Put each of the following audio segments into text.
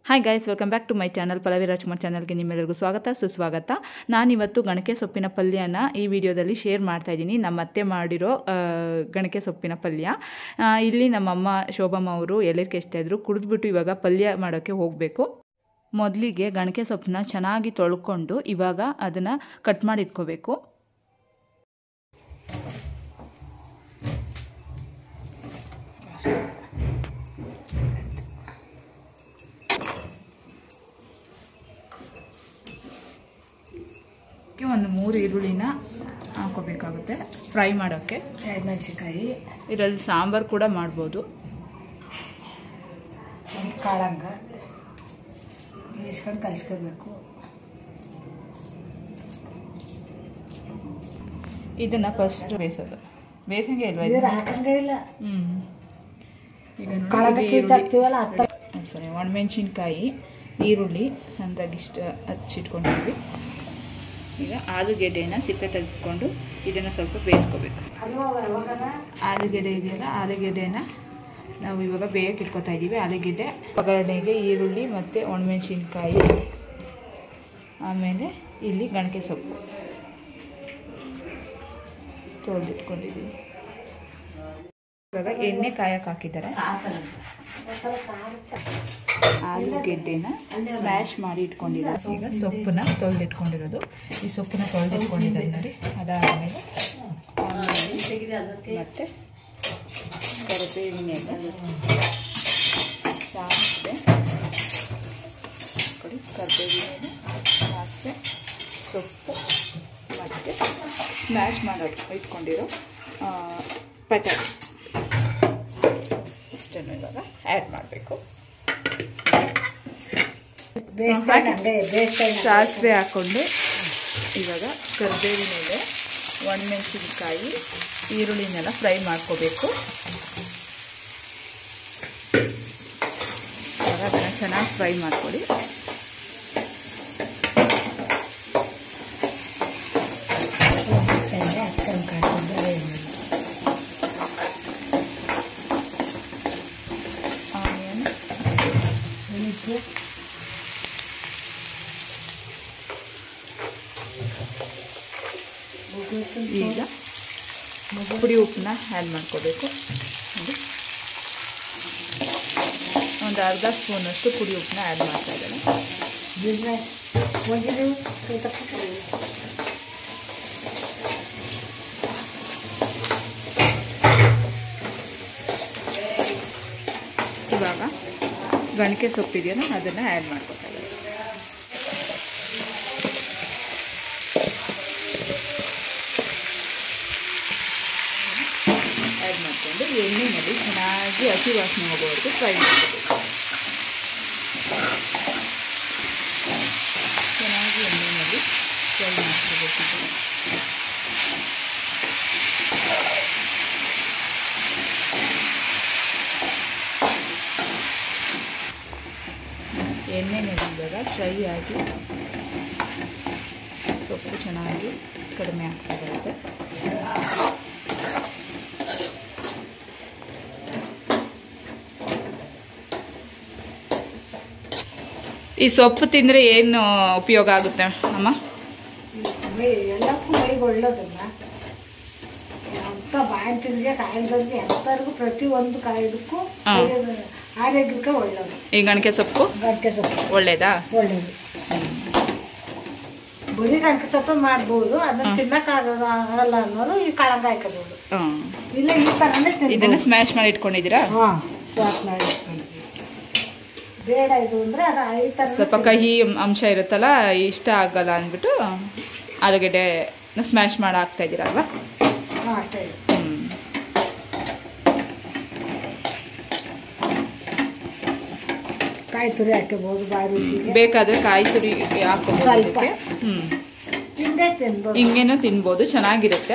Hi guys welcome back to my channel Pallavi Rajkumar ಚಾನಲ್ಗೆ ನಿಮ್ಮೆಲ್ಲರಿಗೂ ಸ್ವಾಗತ ಸುಸ್ವಾಗತ ನಾನಿವತ್ತು ಗಣಕೆ ಸೊಪ್ಪಿನ ಪಲ್ಯನ ಈ ವಿಡಿಯೋದಲ್ಲಿ ಶೇರ್ ಮಾಡ್ತಾ ಇದ್ದೀನಿ ನಮ್ಮ ಅತ್ತೆ ಮಾಡಿರೋ ಆ, ಗಣಕೆ ಸೊಪ್ಪಿನ ಪಲ್ಯ ಆ, ಇಲ್ಲಿ ನಮ್ಮಮ್ಮ ಶೋಭಮ್ಮ ಅವರು ಎಲೆರ್ ಕೆಸ್ತಾ ಇದ್ರು ಕುಡಿದ್ಬಿಟ್ಟು ಇವಾಗ ಪಲ್ಯ ಮಾಡೋಕ್ಕೆ ಹೋಗಬೇಕು ಮೊದಲಿಗೆ ಗಣಕೆ ಸೊಪ್ಪನ್ನ ಚೆನ್ನಾಗಿ ತೊಳ್ಕೊಂಡು ಇವಾಗ ಅದನ್ನು ಕಟ್ ಮಾಡಿ ಇಟ್ಕೋಬೇಕು ಇದಕ್ಕೆ ಒಂದು ಮೂರು ಈರುಳ್ಳಿನ ಹಾಕೋಬೇಕಾಗುತ್ತೆ ಫ್ರೈ ಮಾಡೋಕ್ಕೆ ಎರಡು ಮೆಣಸಿನ್ಕಾಯಿ ಇದರಲ್ಲಿ ಸಾಂಬಾರು ಕೂಡ ಮಾಡ್ಬೋದು ಒಂದು ಕಾಳಂಗ ಬೇಯಿಸ್ಕೊಂಡು ಕಲಿಸ್ಕೋಬೇಕು ಇದನ್ನು ಫಸ್ಟ್ ಬೇಯಿಸೋದು ಬೇಯಿಸಂಗೆ ಇಲ್ವಾ ಇದು ನೀರು ಹಾಕಂಗೆ ಇಲ್ಲ ಹ್ಞೂ ಈಗ ಕಾಳಂಗ ನೋಡಿ, ಕೀಳ್ತಾ ಹಾಕ್ತೀವಲ್ಲ ಆ ಥರ ಸಾರಿ ಒಣಮೆಣ್ಸಿನ್ಕಾಯಿ ಈರುಳ್ಳಿ ಸಣ್ಣದಾಗಿಷ್ಟ ಹಚ್ಚಿಟ್ಕೊಂಡಿದ್ವಿ ಈಗ ಆಲೂಗೆಡ್ಡೆನ ಸಿಪ್ಪೆ ತೆಗೆದುಕೊಂಡು ಇದನ್ನು ಸ್ವಲ್ಪ ಬೇಯಿಸ್ಕೋಬೇಕು ಅಲ್ವಾ ಯಾವಾಗಾರ ಆಲೂಗೆಡ್ಡೆ ಇದೆಯಲ್ಲ ಆಲೂಗೆಡ್ಡೆನ ನಾವು ಇವಾಗ ಬೇಯಕ್ಕೆ ಇಟ್ಕೊತಾ ಇದ್ದೀವಿ ಆಲೂಗೆಡ್ಡೆ ಒಗ್ಗರಣೆಗೆ ಈರುಳ್ಳಿ ಮತ್ತು ಒಣಮೆಣ್ಸಿನ್ಕಾಯಿ ಆಮೇಲೆ ಇಲ್ಲಿ ಗಣಕೆ ಸೊಪ್ಪು ತೊಳೆದಿಟ್ಕೊಂಡಿದ್ದೀವಿ ಇವಾಗ ಎಣ್ಣೆ ಕಾಯಕ್ಕೆ ಹಾಕಿದ್ದಾರೆ ಆಲೂಗೆಡ್ಡೆನ ಸ್ಮ್ಯಾಶ್ ಮಾಡಿ ಇಟ್ಕೊಂಡಿದ್ದಾರೆ ಈಗ ಸೊಪ್ಪನ್ನ ತೊಳೆದಿಟ್ಕೊಂಡಿರೋದು ಈ ಸೊಪ್ಪನ್ನ ತೊಳೆದಿಟ್ಕೊಂಡಿದ್ದಾರೆ ನೋಡಿ ಅದಾದಮೇಲೆ ಮತ್ತೆ ಕರಿಬೇವಿನ ಎಲೆ ಸಾಸಿವೆ ಕೊಡಿ ಕರಿಬೇವಿನ ಎಲೆ ಸಾಸಿವೆ ಸೊಪ್ಪು ಮತ್ತು ಸ್ಮ್ಯಾಶ್ ಮಾಡೋದು ಇಟ್ಕೊಂಡಿರೋ ಪಟಾಣಿ ಇಷ್ಟನ್ನು ಇವಾಗ ಆ್ಯಡ್ ಮಾಡಬೇಕು ಬೇಯಿಸ್ತಾ ಹಂಗೆ ಬೇಯಿಸ್ತಾ ಸಾಸಿವೆ ಹಾಕ್ಕೊಂಡು ಇವಾಗ ಕರಿಬೇವಿನ ಎಲೆ ಒಣಮೆಣಸಿನ್ಕಾಯಿ ಈರುಳ್ಳಿನೆಲ್ಲ ಫ್ರೈ ಮಾಡ್ಕೋಬೇಕು ಇವಾಗ ಅದನ್ನು ಚೆನ್ನಾಗಿ ಫ್ರೈ ಮಾಡ್ಕೊಳ್ಳಿ ಎಣ್ಣೆ ಹಾಕ್ಕೊಂಡು ಕಾಯ್ತಿದ್ದಾರೆ ಆನಿಯನ್ ಉಳಿತು ಈಗ ಪುಡಿ ಉಪ್ಪನ್ನ ಆ್ಯಡ್ ಮಾಡ್ಕೋಬೇಕು ನೋಡಿ ಒಂದು ಅರ್ಧ ಸ್ಪೂನಷ್ಟು ಪುಡಿ ಉಪ್ಪನ್ನ ಆ್ಯಡ್ ಮಾಡ್ತಾ ಇದ್ದೇನೆ ಬಿಡ್ರೆ ಹೋಗಿದ್ದು ಇವಾಗ ಗಣಕೆ ಸೊಪ್ಪಿದೆಯಲ್ಲ ಅದನ್ನು ಆ್ಯಡ್ ಮಾಡ್ಕೊತಾ ಇದ್ದಾರೆ ಆ್ಯಡ್ ಮಾಡಿಕೊಂಡು ಎಣ್ಣೆಯಲ್ಲಿ ಚೆನ್ನಾಗಿ ಹಸಿ ವಾಸನೆ ಹೋಗೋವರೆಗೂ ಫ್ರೈ ಮಾಡಬೇಕು ಚೆನ್ನಾಗಿ ಎಣ್ಣೆಯಲ್ಲಿ ಫ್ರೈ ಮಾಡ್ಕೋಬೇಕು ಎಣ್ಣೆನಲ್ಲಿ ಇವಾಗ ಫ್ರೈ ಆಗಿ ಸೊಪ್ಪು ಚೆನ್ನಾಗಿ ಕಡಿಮೆ ಆಗ್ತಾ ಬರುತ್ತೆ ಈ ಸೊಪ್ಪು ತಿಂದರೆ ಏನು ಉಪಯೋಗ ಆಗುತ್ತೆ ಅಮ್ಮ ಮೈ ಎಲ್ಲಕ್ಕೂ ಮೈಗೆ ಒಳ್ಳೇದಲ್ಲ ಎಂಥ ಬಾಯಿ ತಿಂದಿಗೆ ಕಾಯಿಲ್ದಂಗೆ ಎಂಥವ್ರಿಗೂ ಪ್ರತಿ ಒಂದು ಕಾಯ್ದಕ್ಕೂ ಹಾ. ಆರೋಗ್ಯಕ್ಕೆ ಒಳ್ಳೇದು ಈ ಗಣಕೆ ಸೊಪ್ಪು ಗಂಟೆ ಸೊಪ್ಪು ಒಳ್ಳೇದಾ ಒಳ್ಳೇದು ಬರೀ ಗಂಟೆ ಸೊಪ್ಪು ಮಾಡ್ಬೋದು ಅದನ್ನ ತಿನ್ನಕ್ಕಾಗಲ್ಲ ಆಗಲ್ಲ ಅನ್ನೋರು ಈ ಕಾಳಂಗ ಹಾಕೋಬಹುದು ಹ್ಮ್. ಇಲ್ಲ ಈ ಥರನೇ ಇದನ್ನ ತಿನ್ಬೋದು ಸ್ಮ್ಯಾಶ್ ಮಾಡಿ ಇಟ್ಕೊಂಡಿದ್ದೀರಾ ಹಾಂ ಸ್ವಾಸ್ ಮಾಡಿ ಇಟ್ಕೊಂಡಿದ್ದೀವಿ. ಬೇಡ ಇದು ಅಂದರೆ ಅದು ಈ ಥರ ಸ್ವಲ್ಪ ಕಹಿ ಅಂಶ ಇರುತ್ತಲ್ಲ ಇಷ್ಟ ಆಗಲ್ಲ ಅಂದ್ಬಿಟ್ಟು ಆಲೂಗಡ್ಡೆ ಸ್ಮ್ಯಾಶ್ ಮಾಡಿ ಹಾಕ್ತಾ ಇದ್ದೀರಾ ಅಲ್ವಾ ಹಾಂ ಅಷ್ಟೇ ಇದೆ. ಹ್ಮ್. ಕಾಯಿ ತುರಿ ಹಾಕೋಬಹುದು ಬಾಯಿ ರುಚಿಗೆ ಬೇಕಾದ್ರೆ ಕಾಯಿ ತುರಿ ಹಾಕೋಬಹುದು ಸ್ವಲ್ಪ. ಅದಕ್ಕೆ ಹ್ಮ್ ಹಿಂಗೆ ತಿನ್ಬೋದು ಹಿಂಗೇನು ತಿನ್ಬೋದು ಚೆನ್ನಾಗಿರುತ್ತೆ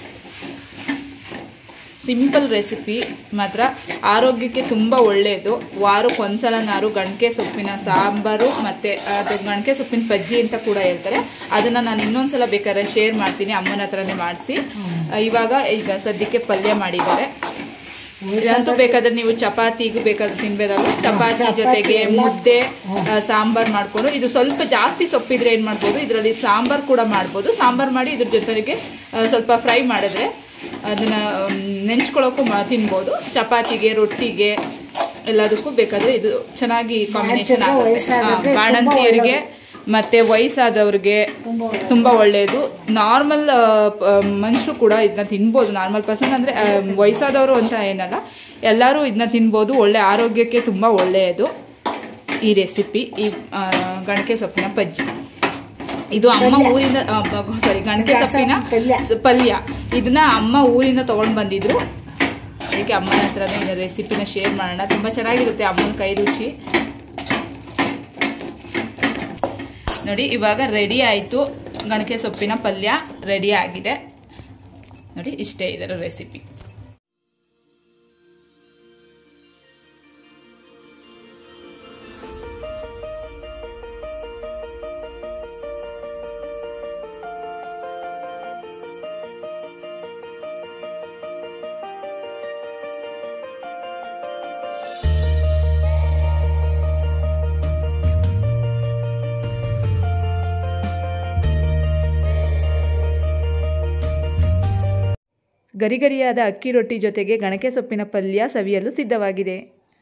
ಸಿಂಪಲ್ ರೆಸಿಪಿ ಮಾತ್ರ ಆರೋಗ್ಯಕ್ಕೆ ತುಂಬ ಒಳ್ಳೆಯದು ವಾರಕ್ಕೆ ಒಂದ್ಸಲನಾರು ಗಣಕೆ ಸೊಪ್ಪಿನ ಸಾಂಬಾರು ಮತ್ತು ಅದು ಗಣಕೆ ಸೊಪ್ಪಿನ ಬಜ್ಜಿ ಅಂತ ಕೂಡ ಹೇಳ್ತಾರೆ ಅದನ್ನು ನಾನು ಇನ್ನೊಂದ್ಸಲ ಬೇಕಾದ್ರೆ ಶೇರ್ ಮಾಡ್ತೀನಿ ಅಮ್ಮನ ಹತ್ರನೇ ಮಾಡಿಸಿ ಇವಾಗ ಈಗ ಸದ್ಯಕ್ಕೆ ಪಲ್ಯ ಮಾಡಿದ್ದಾರೆ ಇದಂತೂ ಬೇಕಾದ್ರೆ ನೀವು ಚಪಾತಿಗೂ ಬೇಕಾದ್ರೆ ತಿನ್ಬೋದಲ್ಲ ಚಪಾತಿ ಜೊತೆಗೆ ಮುದ್ದೆ ಆ, ಸಾಂಬಾರ್ ಮಾಡ್ಕೊಂಡು ಇದು ಸ್ವಲ್ಪ ಜಾಸ್ತಿ ಸೊಪ್ಪಿದ್ರೆ ಏನು ಮಾಡ್ಬೋದು ಇದರಲ್ಲಿ ಸಾಂಬಾರ್ ಕೂಡ ಮಾಡ್ಬೋದು ಸಾಂಬಾರ್ ಮಾಡಿ ಇದ್ರ ಜೊತೆಗೆ ಆ, ಸ್ವಲ್ಪ ಫ್ರೈ ಮಾಡಿದ್ರೆ ಅದನ್ನ ಮ್, ನೆಂಚ್ಕೊಳ್ಳೋಕ್ಕೂ ಮಾ ತಿನ್ಬೋದು ಚಪಾತಿಗೆ ರೊಟ್ಟಿಗೆ ಎಲ್ಲದಕ್ಕೂ ಬೇಕಾದ್ರೆ ಇದು ಚೆನ್ನಾಗಿ ಕಾಂಬಿನೇಷನ್ ಆಗುತ್ತೆ ವಯಸ್ಸಾದವ್ರಿಗೆ ಆ, ಬಾಣಂತಿಯರಿಗೆ ಮತ್ತೆ ವಯಸ್ಸಾದವ್ರಿಗೆ ತುಂಬ ಒಳ್ಳೆಯದು ನಾರ್ಮಲ್ ಮನುಷ್ಯರು ಕೂಡ ಇದನ್ನ ತಿನ್ಬೋದು ನಾರ್ಮಲ್ ಪರ್ಸನ್ ಅಂದರೆ ವಯಸ್ಸಾದವರು ಅಂತ ಏನಲ್ಲ ಎಲ್ಲರೂ ಇದನ್ನ ತಿನ್ಬೋದು ಒಳ್ಳೆ ಆರೋಗ್ಯಕ್ಕೆ ತುಂಬ ಒಳ್ಳೆಯದು ಈ ರೆಸಿಪಿ ಈ ಆ, ಗಣಕೆ ಸೊಪ್ಪಿನ ಪಜ್ಜಿ ಇದು ಅಮ್ಮ ಊರಿಂದ ಸಾರಿ ಗಣಕೆ ಸೊಪ್ಪಿನ ಪಲ್ಯ. ಸ- ಪಲ್ಯ ಇದನ್ನ ಅಮ್ಮ ಊರಿಂದ ತಗೊಂಡ್ ಬಂದಿದ್ರು ಅದಕ್ಕೆ ಅಮ್ಮನ ಹತ್ರನೇ ರೆಸಿಪಿನ ಶೇರ್ ಮಾಡೋಣ ತುಂಬ ಚೆನ್ನಾಗಿರುತ್ತೆ ಅಮ್ಮನ ಕೈ ರುಚಿ ನೋಡಿ ಇವಾಗ ರೆಡಿ ಆಯಿತು ಗಣಕೆ ಸೊಪ್ಪಿನ ಪಲ್ಯ ರೆಡಿ ಆಗಿದೆ ನೋಡಿ ಇಷ್ಟೇ ಇದರ ರೆಸಿಪಿ ಗರಿಗರಿಯಾದ ಅಕ್ಕಿ ರೊಟ್ಟಿ ಜೊತೆಗೆ ಗಣಕೆ ಸೊಪ್ಪಿನ ಪಲ್ಯ ಸವಿಯಲು ಸಿದ್ಧವಾಗಿದೆ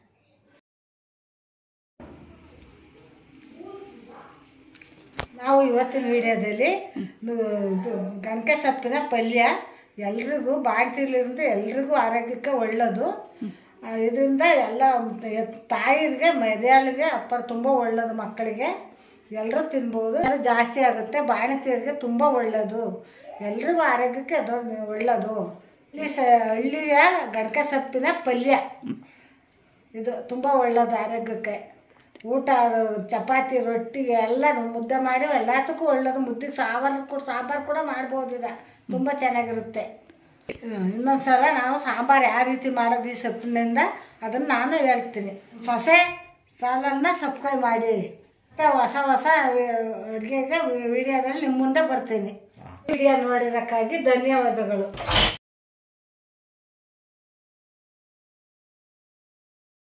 ನಾವು ಇವತ್ತಿನ ವಿಡಿಯೋದಲ್ಲಿ ಇದು ಗಣಕೆ ಸೊಪ್ಪಿನ ಪಲ್ಯ ಎಲ್ರಿಗೂ ಬಾಣ್ತಿಲಿருந்து ಎಲ್ರಿಗೂ ಆರೋಗ್ಯಕ್ಕೆ ಒಳ್ಳೆಯದು ಇದರಿಂದ ಎಲ್ಲ ತಾಯಿಗೆ ಮೆದೆಯಾಲಿಗೆ ಅಪ್ಪ ತುಂಬ ಒಳ್ಳೆಯದು ಮಕ್ಕಳಿಗೆ ಎಲ್ಲರೂ ತಿನ್ಬೋದು ಅದು ಜಾಸ್ತಿ ಆಗುತ್ತೆ ಬಾಣತಿಯರಿಗೆ ತುಂಬ ಒಳ್ಳೆಯದು ಎಲ್ರಿಗೂ ಆರೋಗ್ಯಕ್ಕೆ ಅದು ಒಳ್ಳೆಯದು ಇಲ್ಲಿ ಸ ಹಳ್ಳಿಯ ಗಣಕೆ ಸೊಪ್ಪಿನ ಪಲ್ಯ ಇದು ತುಂಬ ಒಳ್ಳೆಯದು ಆರೋಗ್ಯಕ್ಕೆ ಊಟ ಅದು ಚಪಾತಿ ರೊಟ್ಟಿಗೆ ಎಲ್ಲ ಮುದ್ದೆ ಮಾಡಿ ಎಲ್ಲದಕ್ಕೂ ಒಳ್ಳೆಯದು ಮುದ್ದೆಗೆ ಸಾಂಬಾರು ಕೂಡ ಸಾಂಬಾರು ಕೂಡ ಮಾಡ್ಬೋದು ಈಗ ತುಂಬ ಚೆನ್ನಾಗಿರುತ್ತೆ ಇನ್ನೊಂದು ಸಲ ನಾವು ಸಾಂಬಾರು ಯಾವ ರೀತಿ ಮಾಡೋದು ಈ ಸೊಪ್ಪಿನಿಂದ ಅದನ್ನು ನಾನು ಹೇಳ್ತೀನಿ ಸೊಸೆ ಸಾಲನ್ನು ಸಬ್ಸ್ಕ್ರೈಬ್ ಮಾಡಿ ಮತ್ತೆ ಹೊಸ ಹೊಸ ಅಡುಗೆಗೆ ವಿಡಿಯೋದಲ್ಲಿ ನಿಮ್ಮ ಮುಂದೆ ಬರ್ತೀನಿ ವಿಡಿಯೋ ನೋಡಿರೋಕ್ಕಾಗಿ ಧನ್ಯವಾದಗಳು